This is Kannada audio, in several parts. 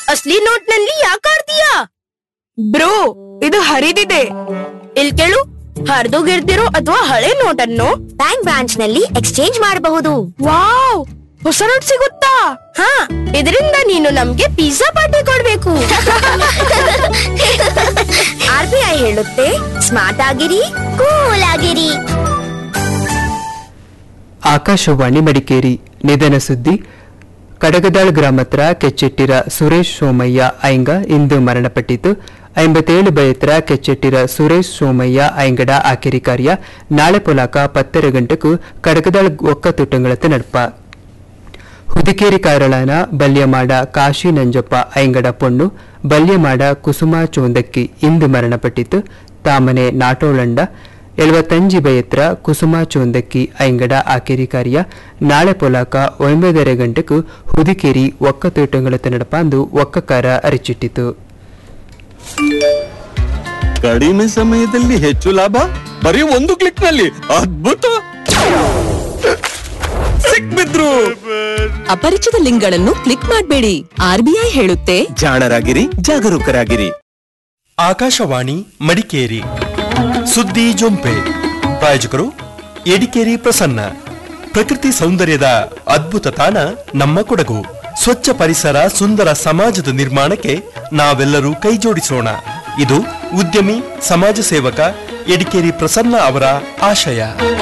ಅಸ್ಲಿ ನೋಟ್ ನಲ್ಲಿ ಯಾಕೆ ಆಡ್ತೀಯಾ ಬ್ರೋ ಇದು ಹರಿದಿದೆ ಇಲ್ ಕೇಳು ಹರಿದೋಗಿರ್ದಿರೋ ಅಥವಾ ಹಳೆ ನೋಟ್ ಅನ್ನು ಬ್ಯಾಂಕ್ ಬ್ರಾಂಚ್ ನಲ್ಲಿ ಎಕ್ಸ್ಚೇಂಜ್ ಮಾಡಬಹುದು ವಾವ್ ಹೊಸ ನೋಟ್ ಸಿಗುತ್ತಾ ಹಾ ಇದರಿಂದ ನೀನು ನಮ್ಗೆ ಪಿಜ್ಜಾ ಪಾರ್ಟಿ ಕೊಡ್ಬೇಕು ಆರ್ ಬಿ ಐ ಹೇಳುತ್ತೆ ಸ್ಮಾರ್ಟ್ ಆಗಿರಿ ಕೂಲ್ ಆಗಿರಿ ಆಕಾಶವಾಣಿ ಮಡಿಕೇರಿ ನಿಧನ ಸುದ್ದಿ ಕಡಗದಾಳ್ ಗ್ರಾಮತ್ರ ಕೆಚ್ಚೆಟ್ಟಿರ ಸುರೇಶ್ ಸೋಮಯ್ಯ ಐಂಗ ಇಂದು ಮರಣಪಟ್ಟಿತು ಐಂಬತ್ತೇಳು ಬಯತ್ರ ಕೆಚ್ಚೆಟ್ಟಿರ ಸುರೇಶ್ ಸೋಮಯ್ಯ ಐಂಗಡ ಆಕೆರಿ ಕಾರ್ಯ ನಾಳೆ ಪೊಲಾಕ ಪತ್ತರ ಗಂಟೆಗೂ ಕಡಗದಾಳ್ ಒಕ್ಕ ತುಟ್ಟಂಗಳತ್ತ ನಡ್ಪ ಹುದಿಕೇರಿ ಕಾರಳನ ಬಲ್ಯಮಾಡ ಕಾಶಿ ನಂಜಪ್ಪ ಐಂಗಡ ಪೊಣ್ಣು ಬಲ್ಯಮಾಡ ಕುಸುಮಾ ಚೋಂದಕ್ಕಿ ಇಂದು ಮರಣಪಟ್ಟಿತು ತಾಮನೆ ನಾಟೋಳಂಡ ಎಳುವತ್ತಂಜಿ ಬಯತ್ರ ಕುಸುಮಾ ಚೋಂದಕ್ಕಿ ಐಂಗಡ ಆಕೆರಿ ಕಾರ್ಯ ನಾಳೆ ಪೊಲಾಕ ಒಂಬೈದರ ಗಂಟೆಗೂ ಹುದಿಕೇರಿ ಒಕ್ಕ ತೋಟಂಗಳತ್ತ ನಡಪಾಂದು ಒಕ್ಕಕಾರ ಅರಿಚಿಟ್ಟಿತು ಕಡಿಮೆ ಸಮಯದಲ್ಲಿ ಹೆಚ್ಚು ಲಾಭ ಬರೀ ಒಂದು ಕ್ಲಿಕ್ ನಲ್ಲಿ ಅದ್ಭುತ ಸಿಕ್ಬಿದ್ರು ಅಪರಿಚಿತ ಲಿಂಕ್ಗಳನ್ನು ಕ್ಲಿಕ್ ಮಾಡಬೇಡಿ ಆರ್ಬಿಐ ಹೇಳುತ್ತೆ ಜಾಣರಾಗಿರಿ ಜಾಗರೂಕರಾಗಿರಿ ಆಕಾಶವಾಣಿ ಮಡಿಕೇರಿ ಸುದ್ದಿ ಜೊಂಪೆ ಪ್ರಾಯೋಜಕರು ಎಡಿಕೇರಿ ಪ್ರಸನ್ನ ಪ್ರಕೃತಿ ಸೌಂದರ್ಯದ ಅದ್ಭುತ ತಾಣ ನಮ್ಮ ಕೊಡಗು ಸ್ವಚ್ಛ ಪರಿಸರ ಸುಂದರ ಸಮಾಜದ ನಿರ್ಮಾಣಕ್ಕೆ ನಾವೆಲ್ಲರೂ ಕೈಜೋಡಿಸೋಣ ಇದು ಉದ್ಯಮಿ ಸಮಾಜ ಸೇವಕ ಎಡಿಕೇರಿ ಪ್ರಸನ್ನ ಅವರ ಆಶಯ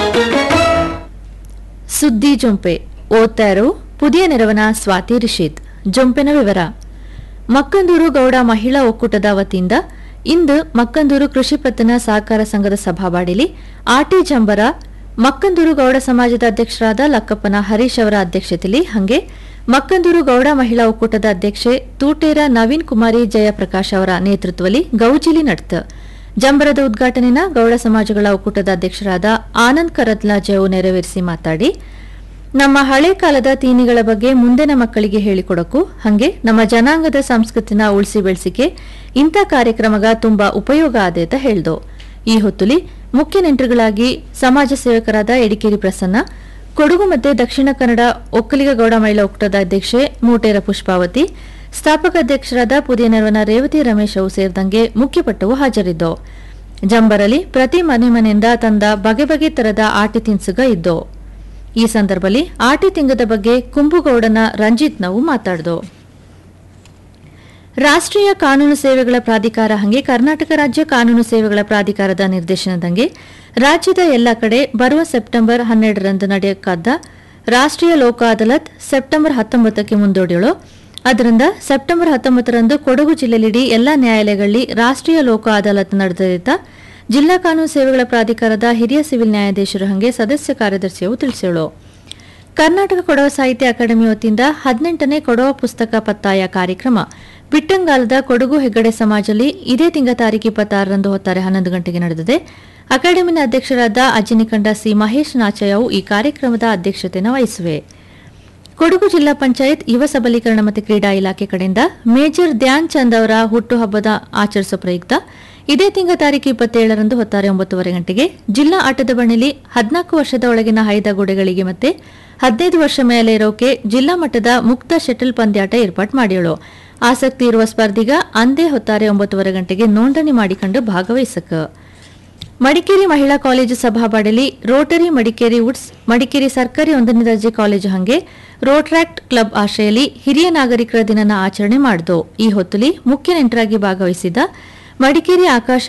ಸುದ್ದಿ ಜೊಂಪೆ ಓದ್ತಾ ಇರೋ ಪುದಿಯ ನೆರವನ ಸ್ವಾತಿ ರಿಷಿತ್ ಜೊಂಪೆನ ವಿವರ ಮಕ್ಕಂದೂರು ಗೌಡ ಮಹಿಳಾ ಒಕ್ಕೂಟದ ವತಿಯಿಂದ ಇಂದು ಮಕ್ಕಂದೂರು ಕೃಷಿ ಪತ್ತನ ಸಹಕಾರ ಸಂಘದ ಸಭಾವಾಡಿಲಿ ಆಟಿ ಜಂಬರ ಮಕ್ಕಂದೂರು ಗೌಡ ಸಮಾಜದ ಅಧ್ಯಕ್ಷರಾದ ಲಕ್ಕಪ್ಪನ ಹರೀಶ್ ಅವರ ಅಧ್ಯಕ್ಷತೆಯಲ್ಲಿ ಹಂಗೆ ಮಕ್ಕಂದೂರು ಗೌಡ ಮಹಿಳಾ ಒಕ್ಕೂಟದ ಅಧ್ಯಕ್ಷೆ ತೂಟೇರ ನವೀನ್ ಕುಮಾರಿ ಜಯಪ್ರಕಾಶ್ ಅವರ ನೇತೃತ್ವದಲ್ಲಿ ಗೌಜಿಲಿ ನಡೆತ ಜಂಬರದ ಉದ್ಘಾಟನೆನ ಗೌಡ ಸಮಾಜಗಳ ಒಕ್ಕೂಟದ ಅಧ್ಯಕ್ಷರಾದ ಆನಂದ್ ಕರದ್ಲಾಜವು ನೆರವೇರಿಸಿ ಮಾತಾಡಿ ನಮ್ಮ ಹಳೆ ಕಾಲದ ತೀನಿಗಳ ಬಗ್ಗೆ ಮುಂದಿನ ಮಕ್ಕಳಿಗೆ ಹೇಳಿಕೊಡಕು ಹಂಗೆ ನಮ್ಮ ಜನಾಂಗದ ಸಂಸ್ಕೃತಿನ ಉಳಿಸಿ ಬೆಳೆಸಿಕೆ ಇಂಥ ಕಾರ್ಯಕ್ರಮಗ ತುಂಬಾ ಉಪಯೋಗ ಆದೆ ಅಂತ ಹೇಳ್ದು ಈ ಹೊತ್ತುಲಿ ಮುಖ್ಯ ನೆಂಟರುಗಳಾಗಿ ಸಮಾಜ ಸೇವಕರಾದ ಎಡಿಕೇರಿ ಪ್ರಸನ್ನ ಕೊಡಗು ಮತ್ತೆ ದಕ್ಷಿಣ ಕನ್ನಡ ಒಕ್ಕಲಿಗ ಗೌಡ ಮಹಿಳಾ ಒಕ್ಕೂಟದ ಅಧ್ಯಕ್ಷೆ ಮೂಟೇರ ಪುಷ್ಪಾವತಿ ಸ್ಥಾಪಕ ಅಧ್ಯಕ್ಷರಾದ ಪುದಿಯ ನೆರವನ ರೇವತಿ ರಮೇಶ್ ಅವು ಸೇರಿದಂಗೆ ಮುಖ್ಯಪಟ್ಟವು ಹಾಜರಿದ್ದವು ಜಂಬರಲ್ಲಿ ಪ್ರತಿ ಮನೆ ಮನೆಯಿಂದ ತಂದ ಬಗೆ ಬಗೆ ತರದ ಆಟಿ ತಿನಿಸುಗ ಇದ್ದವು ಈ ಸಂದರ್ಭದಲ್ಲಿ ಆಟಿ ತಿಂಗದ ಬಗ್ಗೆ ಕುಂಬುಗೌಡನ ರಂಜಿತ್ ನಾವು ಮಾತಾಡ್ದು ರಾಷ್ಟ್ರೀಯ ಕಾನೂನು ಸೇವೆಗಳ ಪ್ರಾಧಿಕಾರ ಹಂಗೆ ಕರ್ನಾಟಕ ರಾಜ್ಯ ಕಾನೂನು ಸೇವೆಗಳ ಪ್ರಾಧಿಕಾರದ ನಿರ್ದೇಶನದಂಗೆ ರಾಜ್ಯದ ಎಲ್ಲ ಕಡೆ ಬರುವ ಸೆಪ್ಟೆಂಬರ್ ಹನ್ನೆರಡರಂದು ನಡೆಯಕ್ಕಾದ ರಾಷ್ಟ್ರೀಯ ಲೋಕ ಅದಾಲತ್ ಸೆಪ್ಟೆಂಬರ್ ಹತ್ತೊಂಬತ್ತಕ್ಕೆ ಮುಂದೂಡಿಯಳು ಅದರಿಂದ ಸೆಪ್ಟೆಂಬರ್ ಹತ್ತೊಂಬತ್ತರಂದು ಕೊಡಗು ಜಿಲ್ಲೆಯಲ್ಲಿಡೀ ಎಲ್ಲಾ ನ್ಯಾಯಾಲಯಗಳಲ್ಲಿ ರಾಷ್ಟ್ರೀಯ ಲೋಕ ಅದಾಲತ್ ನಡೆದಿದ್ದ ಜಿಲ್ಲಾ ಕಾನೂನು ಸೇವೆಗಳ ಪ್ರಾಧಿಕಾರದ ಹಿರಿಯ ಸಿವಿಲ್ ನ್ಯಾಯಾಧೀಶರು ಹಂಗೆ ಸದಸ್ಯ ಕಾರ್ಯದರ್ಶಿಯು ತಿಳಿಸಿಳು ಕರ್ನಾಟಕ ಕೊಡವ ಸಾಹಿತ್ಯ ಅಕಾಡೆಮಿ ವತಿಯಿಂದ ಹದಿನೆಂಟನೇ ಕೊಡವ ಪುಸ್ತಕ ಪತ್ತಾಯ ಕಾರ್ಯಕ್ರಮ ಬಿಟ್ಟಂಗಾಲದ ಕೊಡಗು ಹೆಗ್ಗಡೆ ಸಮಾಜದಲ್ಲಿ ಇದೇ ತಿಂಗಳ ತಾರೀಕು ಇಪ್ಪತ್ತಾರರಂದು ಹೊತ್ತಾರೆ ಹನ್ನೊಂದು ಗಂಟೆಗೆ ನಡೆದಿದೆ ಅಕಾಡೆಮಿನ ಅಧ್ಯಕ್ಷರಾದ ಅಜಿನಿಕಂಡ ಸಿ ಮಹೇಶ್ ನಾಚಯವು ಈ ಕಾರ್ಯಕ್ರಮದ ಅಧ್ಯಕ್ಷತೆಯನ್ನು ವಹಿಸುವೆ ಕೊಡಗು ಜಿಲ್ಲಾ ಪಂಚಾಯತ್ ಯುವ ಸಬಲೀಕರಣ ಮತ್ತು ಕ್ರೀಡಾ ಇಲಾಖೆ ಕಡೆಯಿಂದ ಮೇಜರ್ ಧ್ಯಾನ್ ಚಂದ್ ಅವರ ಹುಟ್ಟುಹಬ್ಬದ ಆಚರಿಸುವ ಪ್ರಯುಕ್ತ ಇದೇ ತಿಂಗಳ ತಾರೀಕು ಇಪ್ಪತ್ತೇಳರಂದು ಹೊತ್ತಾರೆ ಒಂಬತ್ತುವರೆ ಗಂಟೆಗೆ ಜಿಲ್ಲಾ ಆಟದ ಬಣಿಲಿ ಹದಿನಾಲ್ಕು ವರ್ಷದ ಒಳಗಿನ ಹೈದ ಗೋಡೆಗಳಿಗೆ ಮತ್ತೆ ಹದಿನೈದು ವರ್ಷ ಮೇಲೆ ಇರೋಕೆ ಜಿಲ್ಲಾ ಮಟ್ಟದ ಮುಕ್ತ ಶಟಲ್ ಪಂದ್ಯಾಟ ಏರ್ಪಾಡು ಮಾಡಿಯಳು ಆಸಕ್ತಿ ಇರುವ ಸ್ಪರ್ಧಿಗ ಅಂದೇ ಹೊತ್ತಾರೆ ಒಂಬತ್ತುವರೆ ಗಂಟೆಗೆ ನೋಂದಣಿ ಮಾಡಿಕೊಂಡು ಭಾಗವಹಿಸಕ ಮಡಿಕೇರಿ ಮಹಿಳಾ ಕಾಲೇಜು ಸಭಾಬಾಡಲಿ ರೋಟರಿ ಮಡಿಕೇರಿ ವುಡ್ಸ್ ಮಡಿಕೇರಿ ಸರ್ಕಾರಿ ಒಂದನೇ ದರ್ಜೆ ಕಾಲೇಜು ಹಂಗೆ ರೋಟ್ರಾಕ್ಟ್ ಕ್ಲಬ್ ಆಶ್ರಯಲ್ಲಿ ಹಿರಿಯ ನಾಗರಿಕರ ದಿನನ ಆಚರಣೆ ಮಾಡಿದು ಈ ಹೊತ್ತುಲಿ ಮುಖ್ಯ ನೆಂಟರಾಗಿ ಭಾಗವಹಿಸಿದ ಮಡಿಕೇರಿ ಆಕಾಶ